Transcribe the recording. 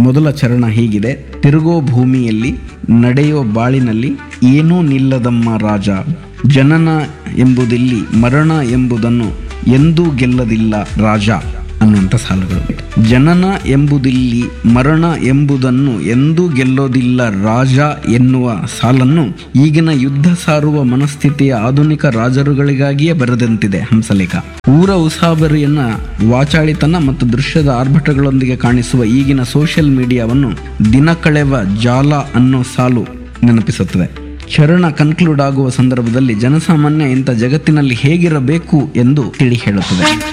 ಮೊದಲ ಚರಣ ಹೀಗಿದೆ ತಿರುಗೋ ಭೂಮಿಯಲ್ಲಿ ನಡೆಯೋ ಬಾಳಿನಲ್ಲಿ ಏನೂ ನಿಲ್ಲದಮ್ಮ ರಾಜ ಜನನ ಎಂಬುದಿಲ್ಲಿ ಮರಣ ಎಂಬುದನ್ನು ಎಂದೂ ಗೆಲ್ಲದಿಲ್ಲ ರಾಜ ಅನ್ನುವಂಥ ಸಾಲುಗಳು ಜನನ ಎಂಬುದಿಲ್ಲಿ ಮರಣ ಎಂಬುದನ್ನು ಎಂದೂ ಗೆಲ್ಲೋದಿಲ್ಲ ರಾಜ ಎನ್ನುವ ಸಾಲನ್ನು ಈಗಿನ ಯುದ್ಧ ಸಾರುವ ಮನಸ್ಥಿತಿಯ ಆಧುನಿಕ ರಾಜರುಗಳಿಗಾಗಿಯೇ ಬರೆದಂತಿದೆ ಹಂಸಲೇಖ ಊರ ಉಸಾಬರಿಯನ್ನ ವಾಚಾಳಿತನ ಮತ್ತು ದೃಶ್ಯದ ಆರ್ಭಟಗಳೊಂದಿಗೆ ಕಾಣಿಸುವ ಈಗಿನ ಸೋಷಿಯಲ್ ಮೀಡಿಯಾವನ್ನು ದಿನ ಕಳೆವ ಜಾಲ ಅನ್ನೋ ಸಾಲು ನೆನಪಿಸುತ್ತದೆ ಚರಣ ಕನ್ಕ್ಲೂಡ್ ಆಗುವ ಸಂದರ್ಭದಲ್ಲಿ ಜನಸಾಮಾನ್ಯ ಇಂಥ ಜಗತ್ತಿನಲ್ಲಿ ಹೇಗಿರಬೇಕು ಎಂದು ತಿಳಿ ಹೇಳುತ್ತದೆ